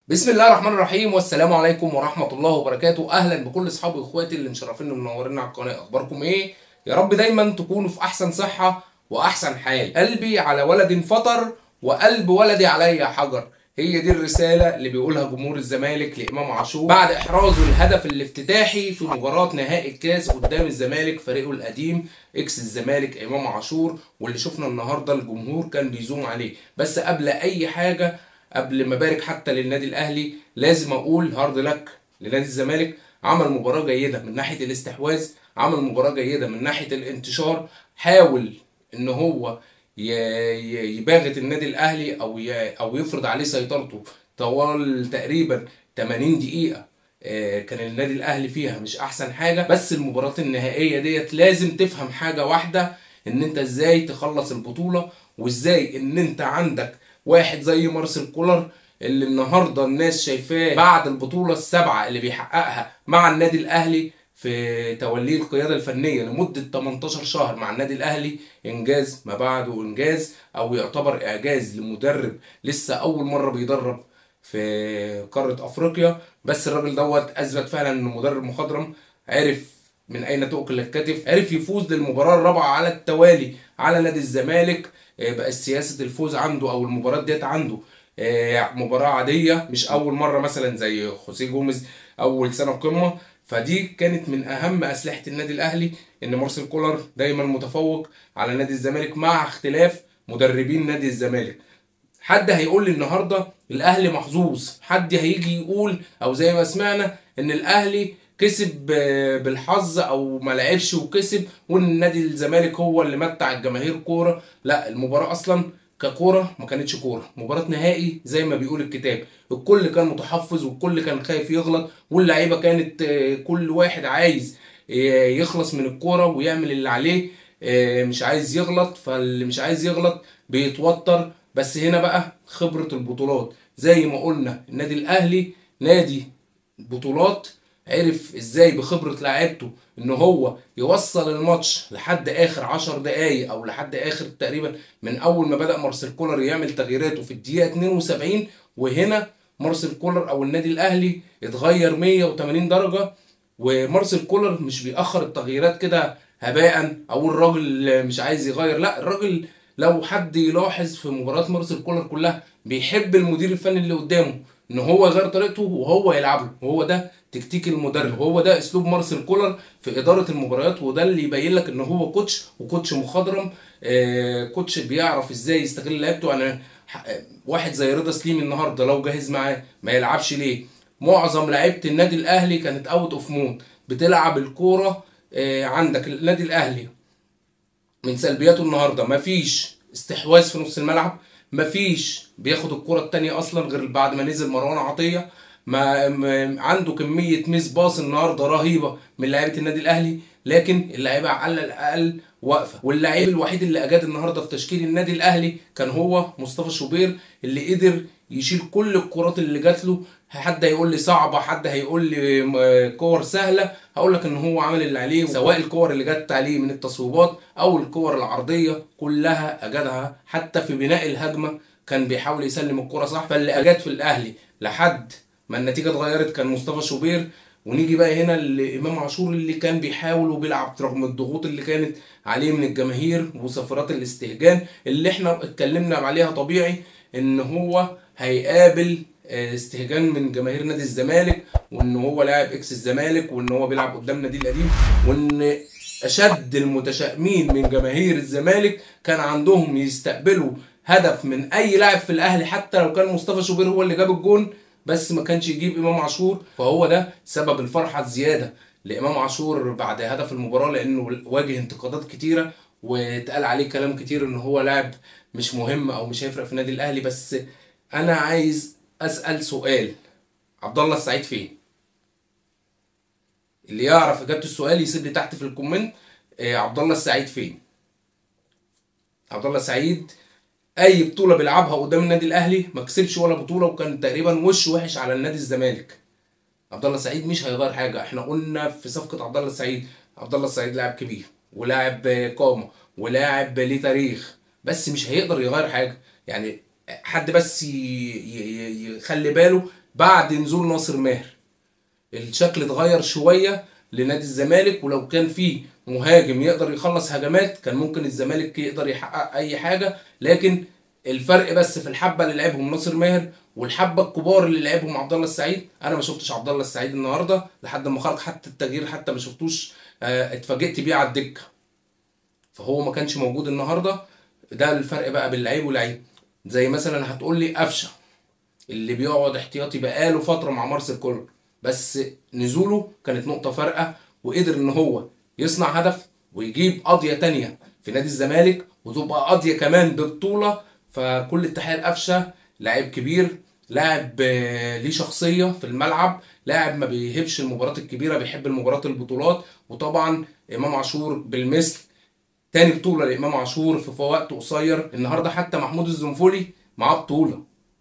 بسم الله الرحمن الرحيم والسلام عليكم ورحمة الله وبركاته أهلا بكل أصحابي وإخواتي اللي مشرفين ومنورين على القناة أخباركم إيه؟ يا رب دايما تكونوا في أحسن صحة وأحسن حال قلبي على ولد فطر وقلب ولدي عليا حجر هي دي الرسالة اللي بيقولها جمهور الزمالك لإمام عاشور بعد إحرازه الهدف الافتتاحي في مباراة نهائي الكاس قدام الزمالك فريقه القديم إكس الزمالك إمام عاشور واللي شفنا النهاردة الجمهور كان بيزوم عليه بس قبل أي حاجة قبل ما ابارك حتى للنادي الاهلي لازم اقول هارد لك لنادي الزمالك عمل مباراه جيده من ناحيه الاستحواذ عمل مباراه جيده من ناحيه الانتشار حاول ان هو ي- ي- يباغت النادي الاهلي او ي- او يفرض عليه سيطرته طوال تقريبا 80 دقيقه آه، كان النادي الاهلي فيها مش احسن حاجه بس المباراه النهائيه ديت لازم تفهم حاجه واحده ان انت ازاي تخلص البطوله وازاي ان انت عندك واحد زي مارسيل كولر اللي النهارده الناس شايفاه بعد البطوله السبعه اللي بيحققها مع النادي الاهلي في توليه القياده الفنيه لمده 18 شهر مع النادي الاهلي انجاز ما بعده انجاز او يعتبر اعجاز لمدرب لسه اول مره بيدرب في قاره افريقيا بس الراجل دوت اثبت فعلا انه مدرب مخضرم عرف من اين تؤكل الكتف عرف يفوز للمباراه الرابعه على التوالي على نادي الزمالك آه، بقى سياسه الفوز عنده او المباراه ديت عنده آه، مباراه عاديه مش اول مره مثلا زي خوسيه جوميز اول سنه قمه فدي كانت من اهم اسلحه النادي الاهلي ان مارسيل كولر دايما متفوق على نادي الزمالك مع اختلاف مدربين نادي الزمالك حد هيقول لي النهارده الاهلي محظوظ حد هيجي يقول او زي ما سمعنا ان الاهلي كسب آه، بالحظ او ما لعبش وكسب وان نادي الزمالك هو اللي متع الجماهير كوره لا المباراه اصلا ككوره ما كانتش كوره مباراه نهائي زي ما بيقول الكتاب الكل كان متحفظ والكل كان خايف يغلط واللعيبه كانت آه، كل واحد عايز آه، يخلص من الكوره ويعمل اللي عليه آه، مش عايز يغلط فاللي مش عايز يغلط بيتوتر بس هنا بقى خبرة البطولات زي ما قلنا النادي الأهلي نادي بطولات عرف ازاي بخبرة لعيبته ان هو يوصل الماتش لحد اخر عشر دقايق او لحد اخر تقريبا من اول ما بدأ مارسيل كولر يعمل تغييراته في الدقيقة 72 وهنا مارسيل كولر او النادي الاهلي اتغير 180 درجة ومارسيل كولر مش بيأخر التغييرات كده هباء او الراجل مش عايز يغير لا الراجل لو حد يلاحظ في مباراة مارسيل كولر كلها بيحب المدير الفني اللي قدامه ان هو يغير طريقته وهو يلعبه وهو ده تكتيك المدرب هو ده اسلوب مارسيل كولر في اداره المباريات وده اللي يبين لك ان هو كوتش وكوتش مخضرم آه كوتش بيعرف ازاي يستغل لعيبته يعني ح- واحد زي رضا سليم النهارده لو جاهز معاه ما يلعبش ليه معظم لعيبه النادي الاهلي كانت اوت اوف مود بتلعب الكوره آه عندك النادي الاهلي من سلبياته النهارده مفيش استحواذ في نص الملعب مفيش بياخد الكرة التانية اصلا غير بعد ما نزل مروان عطية ما ما- عنده كمية ميس باص النهارده رهيبة من لعيبة النادي الاهلي لكن اللعيبة على الاقل واقفة واللعيب الوحيد اللي اجاد النهارده في تشكيل النادي الاهلي كان هو مصطفى شوبير اللي قدر يشيل كل الكرات اللي جات له حد هيقول لي صعبة حد هيقول لي م- كور سهلة هقول لك ان هو عمل اللي عليه سواء الكور اللي جت عليه من التصويبات او الكور العرضية كلها اجادها حتى في بناء الهجمة كان بيحاول يسلم الكرة صح فاللي اجاد في الاهلي لحد ما النتيجة اتغيرت كان مصطفى شوبير ونيجي بقى هنا لامام عاشور اللي كان بيحاول وبيلعب رغم الضغوط اللي كانت عليه من الجماهير وصفرات الاستهجان اللي احنا اتكلمنا عليها طبيعي ان هو هيقابل آه، استهجان من جماهير نادي الزمالك وان هو لاعب اكس الزمالك وان هو بيلعب قدام نادي القديم وان اشد المتشائمين من جماهير الزمالك كان عندهم يستقبلوا هدف من اي لاعب في الاهلي حتى لو كان مصطفى شوبير هو اللي جاب الجون بس ما كانش يجيب امام عاشور فهو ده سبب الفرحه الزياده لامام عاشور بعد هدف المباراه لانه واجه انتقادات كتيره واتقال عليه كلام كتير ان هو لاعب مش مهم او مش هيفرق في النادي الاهلي بس انا عايز اسال سؤال عبد الله السعيد فين اللي يعرف اجابه السؤال يسيب لي تحت في الكومنت آه، عبد الله السعيد فين عبد الله السعيد اي بطوله بيلعبها قدام النادي الاهلي ما كسبش ولا بطوله وكان تقريبا وش وحش على النادي الزمالك عبد الله السعيد مش هيغير حاجه احنا قلنا في صفقه عبد الله السعيد عبد الله السعيد لاعب كبير ولاعب قامه ولاعب ليه تاريخ بس مش هيقدر يغير حاجه يعني حد بس ي- ي- ي- يخلي باله بعد نزول ناصر ماهر الشكل اتغير شويه لنادي الزمالك ولو كان في مهاجم يقدر يخلص هجمات كان ممكن الزمالك يقدر يحقق اي حاجه لكن الفرق بس في الحبه اللي لعبهم ناصر ماهر والحبه الكبار اللي لعبهم عبد الله السعيد انا ما شفتش عبد الله السعيد النهارده لحد ما خرج حتى التغيير حتى ما شفتوش آه، اتفاجئت بيه على الدكه فهو ما كانش موجود النهارده ده الفرق بقى بين لعيب ولعيب زي مثلا هتقول لي قفشه اللي بيقعد احتياطي بقاله فتره مع مارسيل كولر بس نزوله كانت نقطه فارقه وقدر ان هو يصنع هدف ويجيب قضيه تانية في نادي الزمالك وتبقى قضيه كمان ببطوله فكل التحيه لقفشه لاعب كبير لاعب آه، ليه شخصيه في الملعب لاعب ما بيهبش المباريات الكبيره بيحب المباريات البطولات وطبعا امام عاشور بالمثل تاني بطولة لإمام عاشور في وقت قصير النهاردة حتى محمود الزنفولي معاه بطولة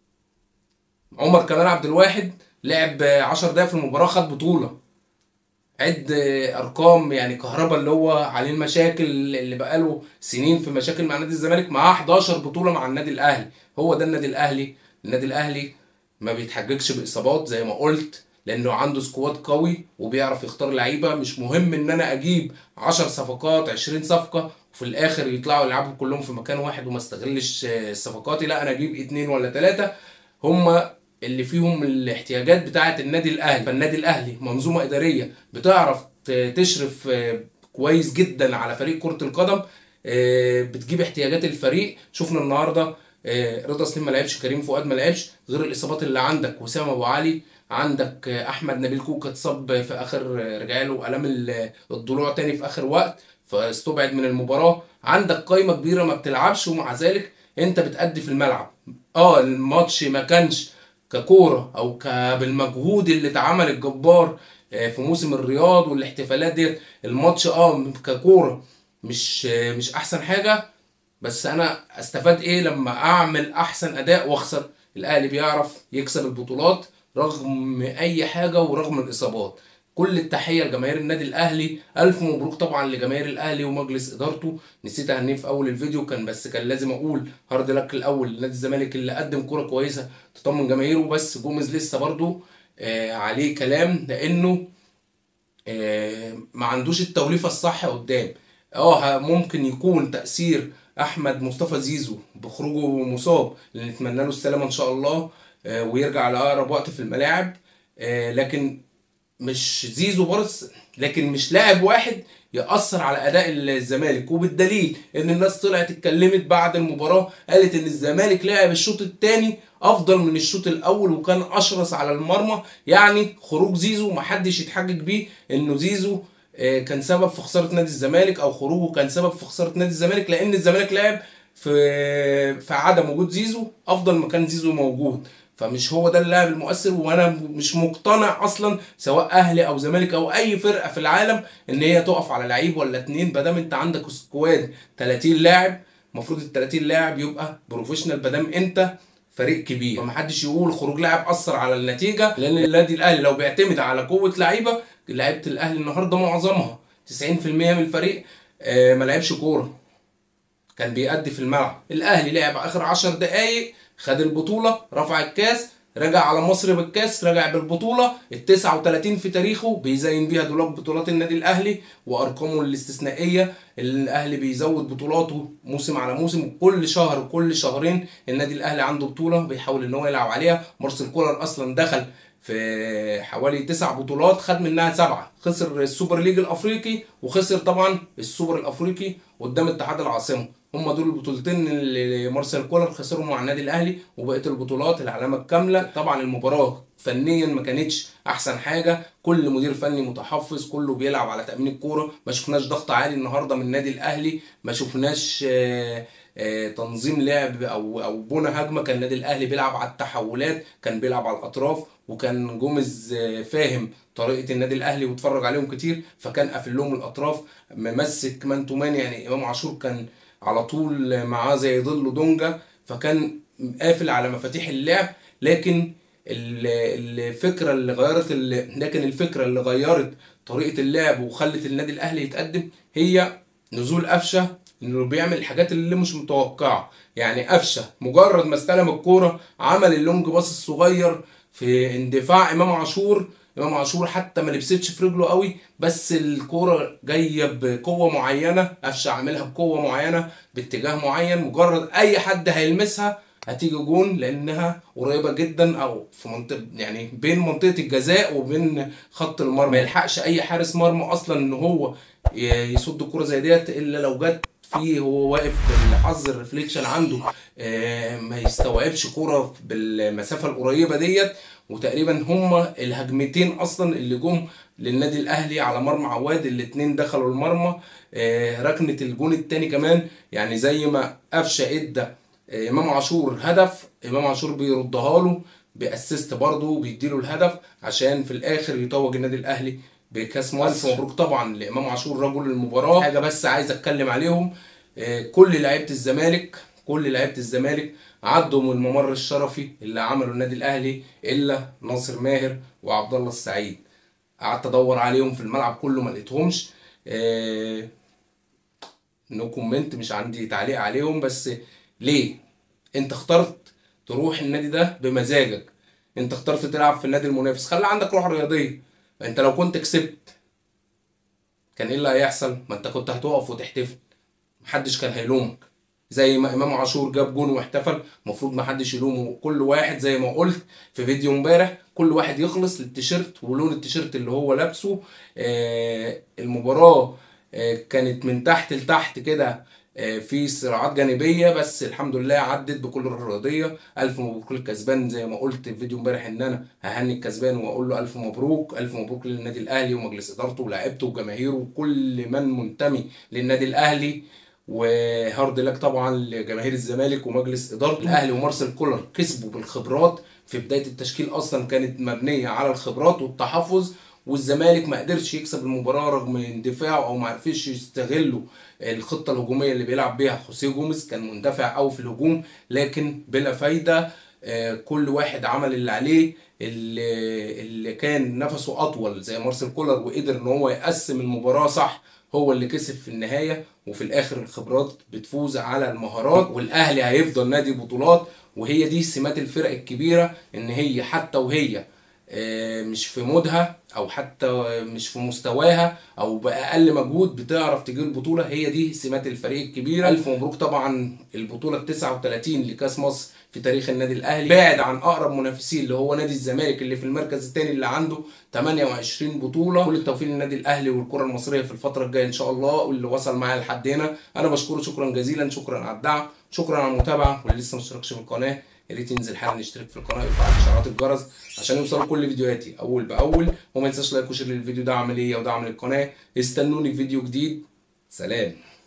عمر كمال عبد الواحد لعب 10 دقايق في المباراة خد بطولة عد ارقام يعني كهربا اللي هو عليه المشاكل اللي بقاله سنين في مشاكل مع نادي الزمالك معاه 11 بطولة مع النادي الاهلي هو ده النادي الاهلي النادي الاهلي ما بيتحججش باصابات زي ما قلت لانه عنده سكواد قوي وبيعرف يختار لعيبه مش مهم ان انا اجيب 10 صفقات 20 صفقه وفي الاخر يطلعوا يلعبوا كلهم في مكان واحد وما استغلش آه، صفقاتي لا انا اجيب اتنين ولا ثلاثه هم اللي فيهم الاحتياجات بتاعه النادي الاهلي فالنادي الاهلي منظومه اداريه بتعرف ت- تشرف آه، كويس جدا على فريق كره القدم آه، بتجيب احتياجات الفريق شفنا النهارده آه، رضا سليم ما لعبش كريم فؤاد ما لعبش غير الاصابات اللي عندك وسام ابو علي عندك آه، احمد نبيل كوكا اتصاب في اخر آه، رجع له الام ال- الضلوع تاني في اخر وقت فاستبعد من المباراه عندك قايمه كبيره ما بتلعبش ومع ذلك انت بتأدي في الملعب اه الماتش ما كانش ككوره او ك- بالمجهود اللي اتعمل الجبار آه، في موسم الرياض والاحتفالات ديت الماتش اه ككوره مش آه، مش احسن حاجه بس انا استفاد ايه لما اعمل احسن اداء واخسر الاهلي بيعرف يكسب البطولات رغم اي حاجه ورغم الاصابات كل التحيه لجماهير النادي الاهلي الف مبروك طبعا لجماهير الاهلي ومجلس ادارته نسيت اهنيه في اول الفيديو كان بس كان لازم اقول هارد لك الاول لنادي الزمالك اللي قدم كوره كويسه تطمن جماهيره بس جوميز لسه برضو آه عليه كلام لانه آه، ما عندوش التوليفه الصح قدام اه ه- ممكن يكون تاثير احمد مصطفى زيزو بخروجه مصاب اللي نتمنى له السلامه ان شاء الله آه، ويرجع على اقرب وقت في الملاعب آه، لكن مش زيزو برص لكن مش لاعب واحد يأثر على أداء الزمالك وبالدليل إن الناس طلعت اتكلمت بعد المباراة قالت إن الزمالك لعب الشوط الثاني أفضل من الشوط الأول وكان أشرس على المرمى يعني خروج زيزو محدش يتحجج بيه إنه زيزو آه، كان سبب في خسارة نادي الزمالك أو خروجه كان سبب في خسارة نادي الزمالك لأن الزمالك لعب في في عدم وجود زيزو أفضل ما كان زيزو موجود فمش هو ده اللاعب المؤثر وانا مش مقتنع اصلا سواء اهلي او زمالك او اي فرقه في العالم ان هي تقف على لعيب ولا اتنين ما دام انت عندك سكواد 30 لاعب المفروض ال 30 لاعب يبقى بروفيشنال ما دام انت فريق كبير فمحدش يقول خروج لاعب اثر على النتيجه لان النادي الاهلي لو بيعتمد على قوه لعيبه لعيبه الاهلي النهارده معظمها 90% من الفريق آه، ما لعبش كوره كان بيأدي في الملعب الاهلي لعب اخر 10 دقايق خد البطوله رفع الكاس رجع على مصر بالكاس رجع بالبطوله ال 39 في تاريخه بيزين بيها دولاب بطولات النادي الاهلي وارقامه الاستثنائيه اللي الاهلي بيزود بطولاته موسم على موسم كل شهر وكل شهرين النادي الاهلي عنده بطوله بيحاول ان هو يلعب عليها مارسيل كولر اصلا دخل في حوالي تسع بطولات خد منها سبعه خسر السوبر ليج الافريقي وخسر طبعا السوبر الافريقي قدام اتحاد العاصمه هم دول البطولتين اللي مارسيل كولر خسرهم مع النادي الاهلي وبقيه البطولات العلامه الكامله طبعا المباراه فنيا ما كانتش احسن حاجه كل مدير فني متحفظ كله بيلعب على تامين الكوره ما شفناش ضغط عالي النهارده من النادي الاهلي ما شفناش آه، آه، تنظيم لعب او او بنى هجمه كان النادي الاهلي بيلعب على التحولات كان بيلعب على الاطراف وكان جوميز آه، فاهم طريقه النادي الاهلي واتفرج عليهم كتير فكان قافل لهم الاطراف ممسك مان تو مان يعني امام عاشور كان على طول معاه زي ظل دونجا فكان قافل على مفاتيح اللعب لكن ال- الفكره اللي غيرت ال- لكن الفكره اللي غيرت طريقه اللعب وخلت النادي الاهلي يتقدم هي نزول قفشه انه بيعمل الحاجات اللي مش متوقعه يعني قفشه مجرد ما استلم الكوره عمل اللونج باص الصغير في اندفاع امام عاشور امام عاشور حتى ما لبستش في رجله قوي بس الكوره جايه بقوه معينه قفشه عاملها بقوه معينه باتجاه معين مجرد اي حد هيلمسها هتيجي جون لانها قريبه جدا او في منطقه يعني بين منطقه الجزاء وبين خط المرمى ما يلحقش اي حارس مرمى اصلا ان هو ي- يصد الكره زي ديت الا لو جت فيه هو واقف بالحظ الريفليكشن عنده آه، ما يستوعبش كوره بالمسافه القريبه ديت وتقريبا هما الهجمتين اصلا اللي جم للنادي الاهلي على مرمى عواد الاتنين دخلوا المرمى آه، ركنه الجون التاني كمان يعني زي ما قفشه ادى آه، امام عاشور هدف امام عاشور بيردها له باسيست برضه بيديله الهدف عشان في الاخر يتوج النادي الاهلي بكاس مصر الف مبروك طبعا لامام عاشور رجل المباراه حاجه بس عايز اتكلم عليهم آه، كل لعيبه الزمالك كل لعيبه الزمالك عدوا من الممر الشرفي اللي عمله النادي الاهلي الا ناصر ماهر وعبد الله السعيد قعدت ادور عليهم في الملعب كله ما لقيتهمش آه، نو كومنت مش عندي تعليق عليهم بس ليه انت اخترت تروح النادي ده بمزاجك انت اخترت تلعب في النادي المنافس خلي عندك روح رياضيه انت لو كنت كسبت كان ايه اللي هيحصل ما انت كنت هتقف وتحتفل محدش كان هيلومك زي ما امام عاشور جاب جون واحتفل المفروض محدش يلومه كل واحد زي ما قلت في فيديو امبارح كل واحد يخلص للتيشيرت ولون التيشيرت اللي هو لابسه آه المباراه آه كانت من تحت لتحت كده آه، في صراعات جانبيه بس الحمد لله عدت بكل الرياضيه الف مبروك للكسبان زي ما قلت في فيديو امبارح ان انا ههني الكسبان واقول له الف مبروك الف مبروك للنادي الاهلي ومجلس ادارته ولاعيبته وجماهيره وكل من منتمي للنادي الاهلي وهارد لك طبعا لجماهير الزمالك ومجلس اداره الاهلي ومارسيل كولر كسبوا بالخبرات في بدايه التشكيل اصلا كانت مبنيه على الخبرات والتحفظ والزمالك ما قدرش يكسب المباراه رغم اندفاعه او ما عرفش يستغلوا الخطه الهجوميه اللي بيلعب بيها خوسيه جوميز كان مندفع قوي في الهجوم لكن بلا فايده آه، كل واحد عمل اللي عليه اللي, اللي كان نفسه اطول زي مارسيل كولر وقدر ان هو يقسم المباراه صح هو اللي كسب في النهايه وفي الاخر الخبرات بتفوز على المهارات والاهلي هيفضل نادي بطولات وهي دي سمات الفرق الكبيره ان هي حتى وهي آه، مش في مودها او حتى مش في مستواها او باقل مجهود بتعرف تجيب البطوله هي دي سمات الفريق الكبيره الف مبروك طبعا البطوله ال 39 لكاس مصر في تاريخ النادي الاهلي بعد عن اقرب منافسين اللي هو نادي الزمالك اللي في المركز الثاني اللي عنده 28 بطوله كل التوفيق للنادي الاهلي والكره المصريه في الفتره الجايه ان شاء الله واللي وصل معايا لحد هنا انا بشكره شكرا جزيلا شكرا على الدعم شكرا على المتابعه واللي لسه ما اشتركش في القناه يا ريت ينزل حالا يشترك في القناه ويفعل اشعارات الجرس عشان يوصلوا كل فيديوهاتي اول باول وما ينساش لايك وشير للفيديو ده عمليه ودعم للقناه استنوني في فيديو جديد سلام